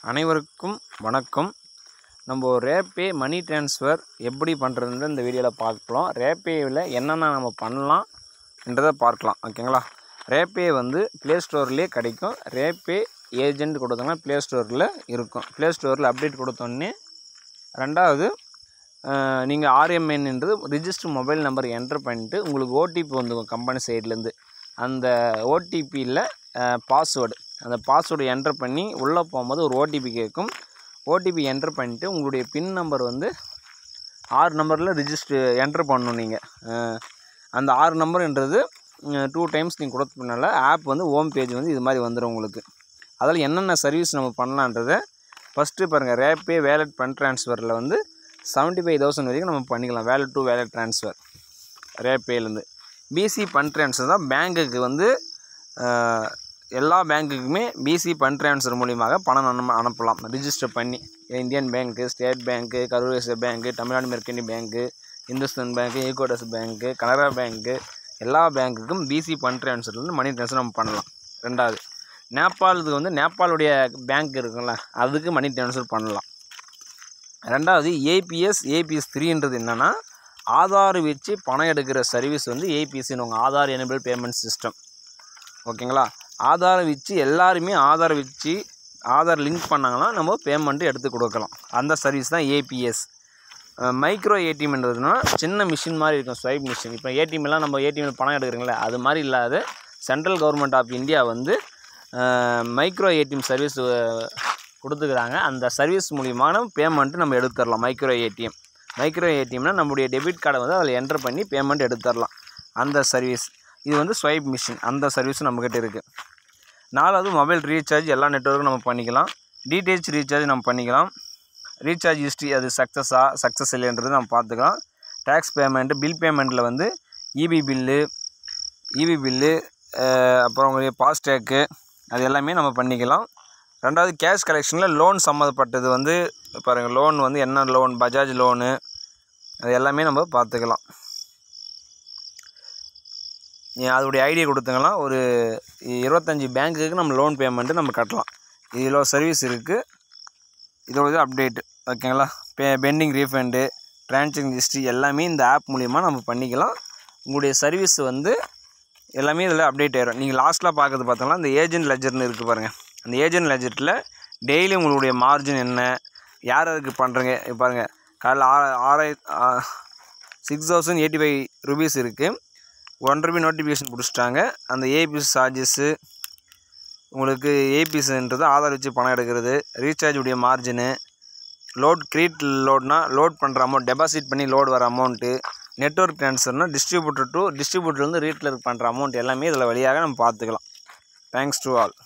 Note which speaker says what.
Speaker 1: அனைவருக்கும் வணக்கம் நம்ம ரேப்பே மணி ட்ரான்ஸ்ஃபர் எப்படி பண்ணுறதுன்னு இந்த வீடியோவில் பார்க்கலாம் ரேப்பேவில் என்னென்ன நம்ம பண்ணலாம்ன்றதை பார்க்கலாம் ஓகேங்களா ரேப்பே வந்து ப்ளே ஸ்டோர்லேயே கிடைக்கும் ரேப்பே ஏஜென்ட் கொடுத்தோம்னா ப்ளே ஸ்டோரில் இருக்கும் ப்ளே ஸ்டோரில் அப்டேட் கொடுத்தோன்னே ரெண்டாவது நீங்கள் ஆர்எம்என்ன்றது ரிஜிஸ்டர் மொபைல் நம்பர் என்டர் பண்ணிட்டு உங்களுக்கு ஓடிபி வந்துடும் கம்பெனி சைட்லேருந்து அந்த ஓடிபியில் பாஸ்வேர்டு அந்த பாஸ்வேர்டு என்டர் பண்ணி உள்ளே போகும்போது ஒரு ஓடிபி கேட்கும் ஓடிபி என்டர் பண்ணிட்டு உங்களுடைய பின் நம்பர் வந்து ஆறு நம்பரில் ரிஜிஸ்டர் என்டர் பண்ணணும் நீங்கள் அந்த ஆறு நம்பர்ன்றது டூ டைம்ஸ் நீங்கள் கொடுத்ததுனால ஆப் வந்து ஹோம் பேஜ் வந்து இது மாதிரி வந்துடும் உங்களுக்கு அதில் என்னென்ன சர்வீஸ் நம்ம பண்ணலான்றதை ஃபஸ்ட்டு பாருங்கள் ரேப்பே வேலட் ஃபண்ட் ட்ரான்ஸ்ஃபரில் வந்து செவன்ட்டி ஃபைவ் தௌசண்ட் வரைக்கும் நம்ம பண்ணிக்கலாம் வேலட் டு வேலட் ட்ரான்ஸ்ஃபர் ரேப்பேலேருந்து பிசி ஃபண்ட் ட்ரான்ஸ்ஃபர் தான் பேங்க்குக்கு வந்து அஹ், எல்லா பேங்க்குக்குமே பிசி ஃபண்ட் ட்ரான்ஸ்ஃபர் மூலியமாக பணம் அனு அனுப்பலாம் ரிஜிஸ்டர் பண்ணி இந்தியன் பேங்க்கு ஸ்டேட் பேங்க்கு கரூர் வைஸ்யா பேங்க்கு தமிழ்நாடு மெர்கண்டி பேங்க்கு இந்துஸ்தான் பேங்க்கு ஈகோடஸ் பேங்க்கு கனரா பேங்க்கு எல்லா பேங்க்குக்கும் பிசி ஃபண்ட் ட்ரான்ஸ்ஃபர்லேருந்து மணி ட்ரான்ஸ்ஃபர் நம்ம பண்ணலாம் ரெண்டாவது நேபாளுக்கு வந்து நேபாளுடைய பேங்க் இருக்குல்ல அதுக்கு மணி ட்ரான்ஸ்ஃபர் பண்ணலாம் ரெண்டாவது ஏபிஎஸ் ஏபிஎஸ் த்ரீன்றது என்னென்னா ஆதார் வச்சு பணம் எடுக்கிற சர்வீஸ் வந்து ஏபிஎஸ்ன்னு உங்கள் ஆதார் எனபிள் பேமெண்ட் சிஸ்டம் ஓகேங்களா ஆதார் வச்சு எல்லாருமே ஆதார் வச்சு ஆதார் லிங்க் பண்ணாங்கன்னா நம்ம பேமெண்ட்டு எடுத்து கொடுக்கலாம் அந்த சர்வீஸ் தான் ஏபிஎஸ் மைக்ரோ ஏடிஎம்ன்றதுனா சின்ன மிஷின் மாதிரி இருக்கும் ஸ்வைப் மிஷின் இப்போ ஏடிஎம்லாம் நம்ம ஏடிஎம்ல பணம் எடுக்கிறீங்களே அது மாதிரி இல்லாத சென்ட்ரல் கவர்மெண்ட் ஆஃப் இந்தியா வந்து மைக்ரோ ஏடிஎம் சர்வீஸ் கொடுத்துக்கிறாங்க அந்த சர்வீஸ் மூலியமான பேமெண்ட்டு நம்ம எடுத்துடலாம் மைக்ரோ ஏடிஎம் மைக்ரோ ஏடிஎம்னா நம்முடைய டெபிட் கார்டை வந்து அதில் என்டர் பண்ணி பேமெண்ட் எடுத்துடலாம் அந்த சர்வீஸ் இது வந்து ஸ்வைப் மிஷின் அந்த சர்வீஸும் நம்மக்கிட்ட இருக்குது நாலாவது மொபைல் ரீசார்ஜ் எல்லா நெட்ஒர்க்கும் நம்ம பண்ணிக்கலாம் டிடிஹெச் ரீசார்ஜ் நம்ம பண்ணிக்கலாம் ரீசார்ஜ் ஹிஸ்ட்ரி அது சக்ஸஸா சக்ஸஸ் இல்லைன்றது நம்ம பார்த்துக்கலாம் டேக்ஸ் பேமெண்ட்டு பில் பேமெண்ட்டில் வந்து இபி பில்லு இபி பில்லு அப்புறம் உங்களுடைய ஃபாஸ்டேக்கு அது எல்லாமே நம்ம பண்ணிக்கலாம் ரெண்டாவது கேஷ் கலெக்ஷனில் லோன் சம்மந்தப்பட்டது வந்து பாருங்கள் லோன் வந்து என்ன லோன் பஜாஜ் லோனு அது எல்லாமே நம்ம பார்த்துக்கலாம் நீ அதோடைய ஐடியா கொடுத்தீங்கன்னா ஒரு இருபத்தஞ்சி பேங்க்குக்கு நம்ம லோன் பேமெண்ட்டு நம்ம கட்டலாம் இதில் சர்வீஸ் இருக்குது இதோட இது அப்டேட் ஓகேங்களா pay pending refund transaction history எல்லாமே இந்த ஆப் மூலிமா நம்ம பண்ணிக்கலாம் உங்களுடைய சர்வீஸ் வந்து எல்லாமே இதில் அப்டேட் ஆயிரும் நீங்கள் லாஸ்ட்டில் பார்க்கறது பார்த்தோம்னா இந்த ஏஜென்ட் லெஜர்னு இருக்குது பாருங்கள் அந்த ஏஜென்ட் லெஜர்ட்டில் டெய்லி உங்களுடைய மார்ஜின் என்ன யார் யாருக்கு பண்ணுறீங்க இப்போ பாருங்கள் காலைல ஆ ஆறாய் six thousand eighty five rupees இருக்குது ஒன் ருபி நோட்டிஃபிகேஷன் பிடிச்சிட்டாங்க அந்த ஏபிஎஸ் சார்ஜஸ்ஸு உங்களுக்கு ஏபிஎஸ்ன்றது ஆதார் வச்சு பணம் எடுக்கிறது ரீசார்ஜ் உடைய மார்ஜினு லோட் கிரியேட் லோட்னா லோட் பண்ணுற அமௌண்ட் டெபாசிட் பண்ணி லோட் வர அமௌண்ட்டு நெட்ஒர்க் ட்ரான்ஸ்ஃபர்னால் டிஸ்ட்ரிபியூட்டர் டு டிஸ்ட்ரிபியூட்டர்லேருந்து ரீட்டில் பண்ணுற அமௌண்ட் எல்லாமே இதில் வழியாக நம்ம பார்த்துக்கலாம் தேங்க்ஸ் டு ஆல்